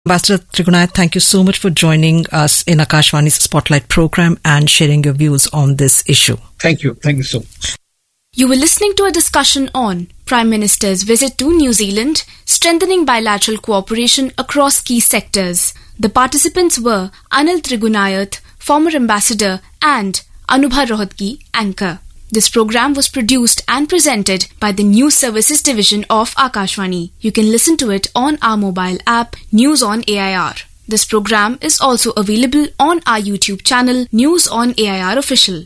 Ambassador Trigunath, thank you so much for joining us in Akashvani's Spotlight program and sharing your views on this issue. Thank you. Thank you so much. You were listening to a discussion on Prime Minister's visit to New Zealand, strengthening bilateral cooperation across key sectors. The participants were Anil Trigunayath, former ambassador, and Anubha Rohatgi, anchor. This program was produced and presented by the News Services Division of Akashvani. You can listen to it on our mobile app News on AIR. This program is also available on our YouTube channel News on AIR Official.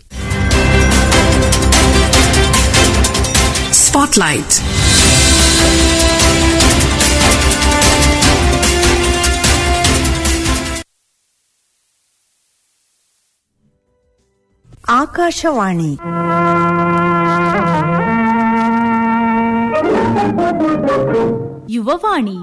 Spotlight. Akashvani Yuvavani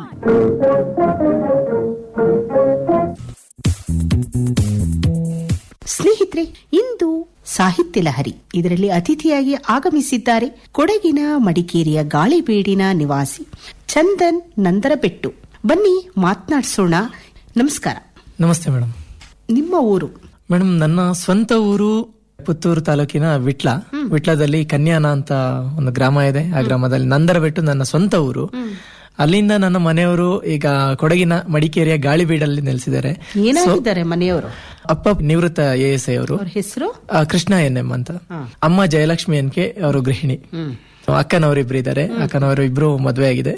ಸ್ನೇಹಿತರೆ ಇಂದು ಸಾಹಿತ್ಯ ಲಹರಿ ಇದರಲ್ಲಿ ಅತಿಥಿಯಾಗಿ ಆಗಮಿಸಿದ್ದಾರೆ ಕೊಡಗಿನ ಮಡಿಕೇರಿಯ ಗಾಳಿಬೀಡಿನ ನಿವಾಸಿ ಚಂದನ್ ನಂದರಬೆಟ್ಟು ಬನ್ನಿ ಮಾತನಾಡಿಸೋಣ ನಮಸ್ಕಾರ ನಮಸ್ತೆ ಮೇಡಮ್ ನಿಮ್ಮ ಊರು ಮೇಡಮ್ ನನ್ನ ಸ್ವಂತ ಊರು ಪುತ್ತೂರು ತಾಲೂಕಿನ ವಿಟ್ಲ ವಿಟ್ಲದಲ್ಲಿ ಕನ್ಯಾನ ಅಂತ ಒಂದು ಗ್ರಾಮ ಇದೆ ಆ ಗ್ರಾಮದಲ್ಲಿ ನಂದರ ಬಿಟ್ಟು ನನ್ನ ಸ್ವಂತ ಊರು ಅಲ್ಲಿಂದ ನನ್ನ ಮನೆಯವರು ಈಗ ಕೊಡಗಿನ ಮಡಿಕೇರಿಯ ಗಾಳಿಬೀಡಲ್ಲಿ ನೆಲೆಸಿದ್ದಾರೆ ಏನಾಗಿದ್ದಾರೆ ಮನೆಯವರು ಅಪ್ಪ ನಿವೃತ್ತ ಎ ಎಸ್ ಐ ಅವರು ಅವ್ರ ಹೆಸರು ಆ, ಕೃಷ್ಣ ಎನ್ ಎಂ ಅಂತ ಅಮ್ಮ ಜಯಲಕ್ಷ್ಮಿ ಎನ್ ಕೆ ಅವರು ಗೃಹಿಣಿ ಅಕ್ಕನವರಿಬ್ರು ಇದ್ದಾರೆ ಅಕ್ಕನವರು ಇಬ್ರು ಮದುವೆ ಆಗಿದೆ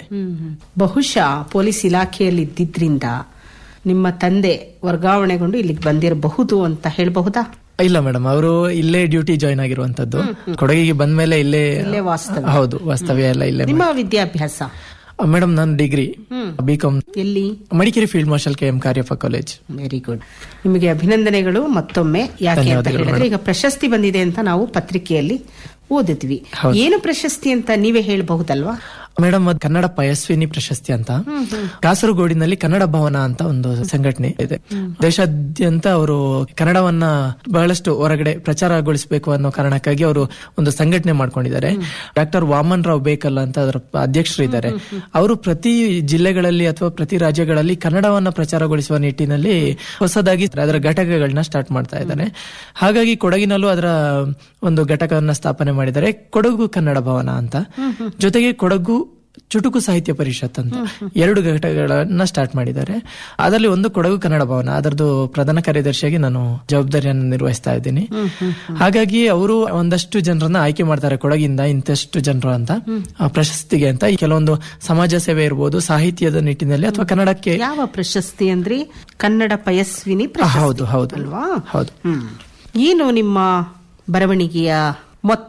ಬಹುಶಃ ಪೊಲೀಸ್ ಇಲಾಖೆಯಲ್ಲಿ ಇದ್ದಿದ್ರಿಂದ ನಿಮ್ಮ ತಂದೆ ವರ್ಗಾವಣೆಗೊಂಡು ಇಲ್ಲಿಗೆ ಬಂದಿರಬಹುದು ಅಂತ ಹೇಳಬಹುದಾ ಇಲ್ಲ ಮೇಡಮ್ ಅವರು ಇಲ್ಲೇ ಡ್ಯೂಟಿ ಜಾಯ್ನ್ ಆಗಿರುವಂತದ್ದು ಕೊಡಗಿಗೆ ಬಂದ್ಮೇಲೆ ಇಲ್ಲೇ ಇಲ್ಲೇ ವಾಸ್ತವ್ಯ. ಹೌದು ವಾಸ್ತವ್ಯ ಎಲ್ಲ ಇಲ್ಲೇ ನಿಮ್ಮ ವಿದ್ಯಾಭ್ಯಾಸ ಮೇಡಮ್ ನಾನು ಡಿಗ್ರಿ ಬಿಕಾಮ್ ಎಲ್ಲಿ Madikeri field marshal K M Cariappa college very good ನಿಮಗೆ ಅಭಿನಂದನೆಗಳು ಮತ್ತೊಮ್ಮೆ ಯಾಕೆ ಅಂತ ಧನ್ಯವಾದಗಳು ಹೇಳಿದ್ರೆ ಈಗ ಪ್ರಶಸ್ತಿ ಬಂದಿದೆ ಅಂತ ನಾವು ಪತ್ರಿಕೆಯಲ್ಲಿ ಓದಿದ್ವಿ ಹೌದು. ಏನು ಪ್ರಶಸ್ತಿ ಅಂತ ನೀವೇ ಹೇಳಬಹುದಲ್ವಾ ಮೇಡಮ್ ಅದು ಕನ್ನಡ ಪಯಸ್ವಿನಿ ಪ್ರಶಸ್ತಿ ಅಂತ ಕಾಸರಗೋಡಿನಲ್ಲಿ ಕನ್ನಡ ಭವನ ಅಂತ ಒಂದು ಸಂಘಟನೆ ಇದೆ ದೇಶಾದ್ಯಂತ ಅವರು ಕನ್ನಡವನ್ನ ಬಹಳಷ್ಟು ಹೊರಗಡೆ ಪ್ರಚಾರಗೊಳಿಸಬೇಕು ಅನ್ನೋ ಕಾರಣಕ್ಕಾಗಿ ಅವರು ಒಂದು ಸಂಘಟನೆ ಮಾಡ್ಕೊಂಡಿದ್ದಾರೆ ಡಾಕ್ಟರ್ ವಾಮನ್ ರಾವ್ ಬೇಕಲ್ ಅಂತ ಅದರ ಅಧ್ಯಕ್ಷರು ಇದ್ದಾರೆ ಅವರು ಪ್ರತಿ ಜಿಲ್ಲೆಗಳಲ್ಲಿ ಅಥವಾ ಪ್ರತಿ ರಾಜ್ಯಗಳಲ್ಲಿ ಕನ್ನಡವನ್ನ ಪ್ರಚಾರಗೊಳಿಸುವ ನಿಟ್ಟಿನಲ್ಲಿ ಹೊಸದಾಗಿ ಅದರ ಘಟಕಗಳನ್ನ ಸ್ಟಾರ್ಟ್ ಮಾಡ್ತಾ ಇದ್ದಾರೆ ಹಾಗಾಗಿ ಕೊಡಗಿನಲ್ಲೂ ಅದರ ಒಂದು ಘಟಕವನ್ನ ಸ್ಥಾಪನೆ ಮಾಡಿದ್ದಾರೆ ಕೊಡಗು ಕನ್ನಡ ಭವನ ಅಂತ ಜೊತೆಗೆ ಕೊಡಗು ಚುಟುಕು ಸಾಹಿತ್ಯ ಪರಿಷತ್ ಅಂತ ಎರಡು ಘಟಕಗಳನ್ನ ಸ್ಟಾರ್ಟ್ ಮಾಡಿದ್ದಾರೆ ಅದರಲ್ಲಿ ಒಂದು ಕೊಡಗು ಕನ್ನಡ ಭವನ ಅದರದ್ದು ಪ್ರಧಾನ ಕಾರ್ಯದರ್ಶಿಯಾಗಿ ನಾನು ಜವಾಬ್ದಾರಿಯನ್ನು ನಿರ್ವಹಿಸ್ತಾ ಇದ್ದೀನಿ ಹಾಗಾಗಿ ಅವರು ಒಂದಷ್ಟು ಜನರನ್ನ ಆಯ್ಕೆ ಮಾಡ್ತಾರೆ ಕೊಡಗಿಂದ ಇಂತಷ್ಟು ಜನರು ಅಂತ ಆ ಪ್ರಶಸ್ತಿಗೆ ಅಂತ ಈ ಕೆಲವೊಂದು ಸಮಾಜ ಸೇವೆ ಇರ್ಬೋದು ಸಾಹಿತ್ಯದ ನಿಟ್ಟಿನಲ್ಲಿ ಅಥವಾ ಕನ್ನಡಕ್ಕೆ ಯಾವ ಪ್ರಶಸ್ತಿ ಅಂದ್ರೆ ಕನ್ನಡ ಪಯಸ್ವಿನಿ ಪ್ರಶಸ್ತಿ ಹೌದು ಹೌದು ಅಲ್ವಾ ಹೌದು ಹ್ಮ್ ಏನು ನಿಮ್ಮ ಬರವಣಿಗೆಯ ಮೊತ್ತ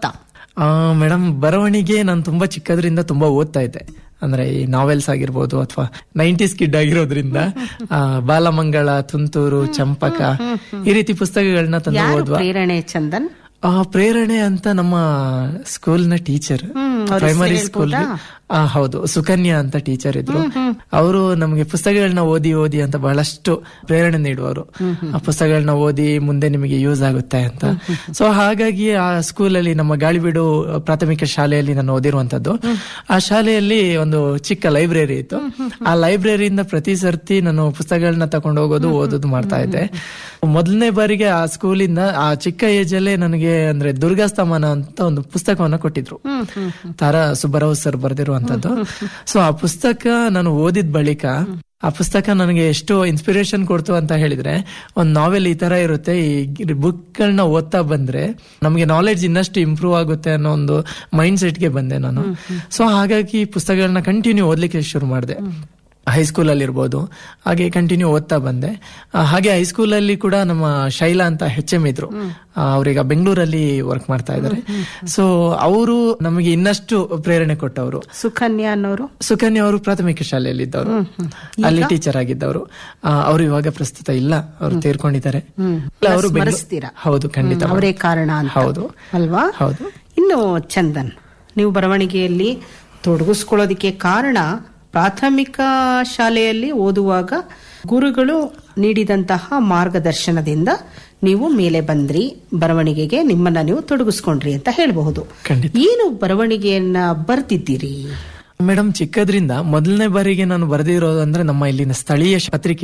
ಮೇಡಮ್ ಬರವಣಿಗೆ ನಾನು ತುಂಬಾ ಚಿಕ್ಕದ್ರಿಂದ ತುಂಬಾ ಓದ್ತಾ ಇದ್ದೆ ಅಂದ್ರೆ ಈ ನಾವೆಲ್ಸ್ ಆಗಿರ್ಬೋದು ಅಥವಾ ನೈಂಟೀಸ್ ಕಿಡ್ ಆಗಿರೋದ್ರಿಂದ ಆ, ಬಾಲಮಂಗಳ ತುಂತೂರು ಚಂಪಕ ಈ ರೀತಿ ಪುಸ್ತಕಗಳನ್ನ ತಂದು ಯಾರು ಓದುವ ಪ್ರೇರಣೆ ಚಂದನ್ ಆ ಪ್ರೇರಣೆ ಅಂತ ನಮ್ಮ ಸ್ಕೂಲ್ನ ಟೀಚರ್ ಅವ್ರ ಪ್ರೈಮರಿ ಹೆಸ್ರು ಸ್ಕೂಲ್ ಹೇಳ್ಬೋದಾ? ಹೌದು ಸುಕನ್ಯಾ ಅಂತ ಟೀಚರ್ ಇದ್ರು ಅವರು ನಮಗೆ ಪುಸ್ತಕಗಳನ್ನ ಓದಿ ಓದಿ ಅಂತ ಬಹಳಷ್ಟು ಪ್ರೇರಣೆ ನೀಡುವರು ಆ ಪುಸ್ತಕಗಳನ್ನ ಓದಿ ಮುಂದೆ ನಿಮಗೆ ಯೂಸ್ ಆಗುತ್ತೆ ಅಂತ ಸೊ ಹಾಗಾಗಿ ಆ ಸ್ಕೂಲಲ್ಲಿ ನಮ್ಮ ಗಾಳಿಬೀಡು ಪ್ರಾಥಮಿಕ ಶಾಲೆಯಲ್ಲಿ ನಾನು ಓದಿರುವಂತದ್ದು ಆ ಶಾಲೆಯಲ್ಲಿ ಒಂದು ಚಿಕ್ಕ ಲೈಬ್ರರಿ ಇತ್ತು ಆ ಲೈಬ್ರರಿಯಿಂದ ಪ್ರತಿ ಸರ್ತಿ ನಾನು ಪುಸ್ತಕಗಳನ್ನ ತಕೊಂಡು ಹೋಗೋದು ಓದೋದು ಮಾಡ್ತಾ ಇದ್ದೆ ಮೊದಲನೇ ಬಾರಿಗೆ ಆ ಸ್ಕೂಲಿಂದ ಆ ಚಿಕ್ಕ ಏಜ್ ಅಲ್ಲೇ ನನಗೆ ಅಂದ್ರೆ ದುರ್ಗಾಸ್ತಮಾನ ಅಂತ ಒಂದು ಪುಸ್ತಕವನ್ನ ಕೊಟ್ಟಿದ್ರು ತಾರಾ ಸುಬ್ಬರಾವ್ ಸರ್ ಬರೆದಿರುವಂತದ್ದು ಸೊ ಆ ಪುಸ್ತಕ ನಾನು ಓದಿದ ಬಳಿಕ ಆ ಪುಸ್ತಕ ನನಗೆ ಎಷ್ಟು ಇನ್ಸ್ಪಿರೇಷನ್ ಕೊಡ್ತು ಅಂತ ಹೇಳಿದ್ರೆ ಒಂದ್ ನಾವೆಲ್ ಈ ತರ ಇರುತ್ತೆ ಈ ಬುಕ್ ಗಳನ್ನ ಓದ್ತಾ ಬಂದ್ರೆ ನಮಗೆ ನಾಲೆಡ್ಜ್ ಇನ್ನಷ್ಟು ಇಂಪ್ರೂವ್ ಆಗುತ್ತೆ ಅನ್ನೋ ಒಂದು ಮೈಂಡ್ ಸೆಟ್ಗೆ ಬಂದೆ ನಾನು ಸೊ ಹಾಗಾಗಿ ಪುಸ್ತಕಗಳನ್ನ ಕಂಟಿನ್ಯೂ ಓದ್ಲಿಕ್ಕೆ ಶುರು ಮಾಡಿದೆ ಹೈಸ್ಕೂಲ್ ಅಲ್ಲಿ ಇರ್ಬೋದು ಹಾಗೆ ಕಂಟಿನ್ಯೂ ಓದ್ತಾ ಬಂದೆ ಆ, ಹಾಗೆ ಹೈಸ್ಕೂಲ್ ಅಲ್ಲಿ ಕೂಡ ನಮ್ಮ ಶೈಲಾ ಅಂತ ಹೆಚ್ ಎಂ ಇದ್ರು ಆ, ಅವ್ರೀಗ ಬೆಂಗಳೂರಲ್ಲಿ ವರ್ಕ್ ಮಾಡ್ತಾ ಇದ್ದಾರೆ ಸೊ ಅವರು ನಮಗೆ ಇನ್ನಷ್ಟು ಪ್ರೇರಣೆ ಕೊಟ್ಟವರು ಸುಕನ್ಯಾ ಅನ್ನೋರು ಸುಕನ್ಯಾ ಅವರು ಪ್ರಾಥಮಿಕ ಶಾಲೆಯಲ್ಲಿ ಇದ್ದವರು ಅಲ್ಲಿ ಟೀಚರ್ ಆಗಿದ್ದವರು ಆ, ಅವರು ಇವಾಗ ಪ್ರಸ್ತುತ ಇಲ್ಲ ಅವರು ತೀರ್ಕೊಂಡಿದ್ದಾರೆ ಇಲ್ಲ, ಅವರು ಬೆಂಗ್ಳೂ- ಸ್ಮರಿಸ್ತೀರಾ? ಹೌದು ಖಂಡಿತ ಹ್ಮ್, ಅವರೇ ಕಾರಣ ಅಂತ ಹೌದು ಅಲ್ವಾ ಹೌದು ಇನ್ನು ಚಂದನ್ ನೀವು ಬರವಣಿಗೆಯಲ್ಲಿ ತೊಡಗಿಸ್ಕೊಳ್ಳೋದಿಕ್ಕೆ ಕಾರಣ ಪ್ರಾಥಮಿಕ ಶಾಲೆಯಲ್ಲಿ ಓದುವಾಗ ಗುರುಗಳು ನೀಡಿದಂತಹ ಮಾರ್ಗದರ್ಶನದಿಂದ ನೀವು ಮೇಲೆ ಬಂದ್ರಿ ಬರವಣಿಗೆಗೆ ನಿಮ್ಮನ್ನ ನೀವು ತೊಡಗಿಸ್ಕೊಂಡ್ರಿ ಅಂತ ಹೇಳಬಹುದು ಖಂಡಿತ. ಏನು ಬರವಣಿಗೆಯನ್ನ ಬರ್ತಿದ್ದೀರಿ ಮೇಡಮ್ ಚಿಕ್ಕದ್ರಿಂದ ಮೊದಲನೇ ಬಾರಿಗೆ ನಾನು ಬರೆದಿರೋದು ಅಂದ್ರೆ ನಮ್ಮ ಇಲ್ಲಿನ ಸ್ಥಳೀಯ ಪತ್ರಿಕೆ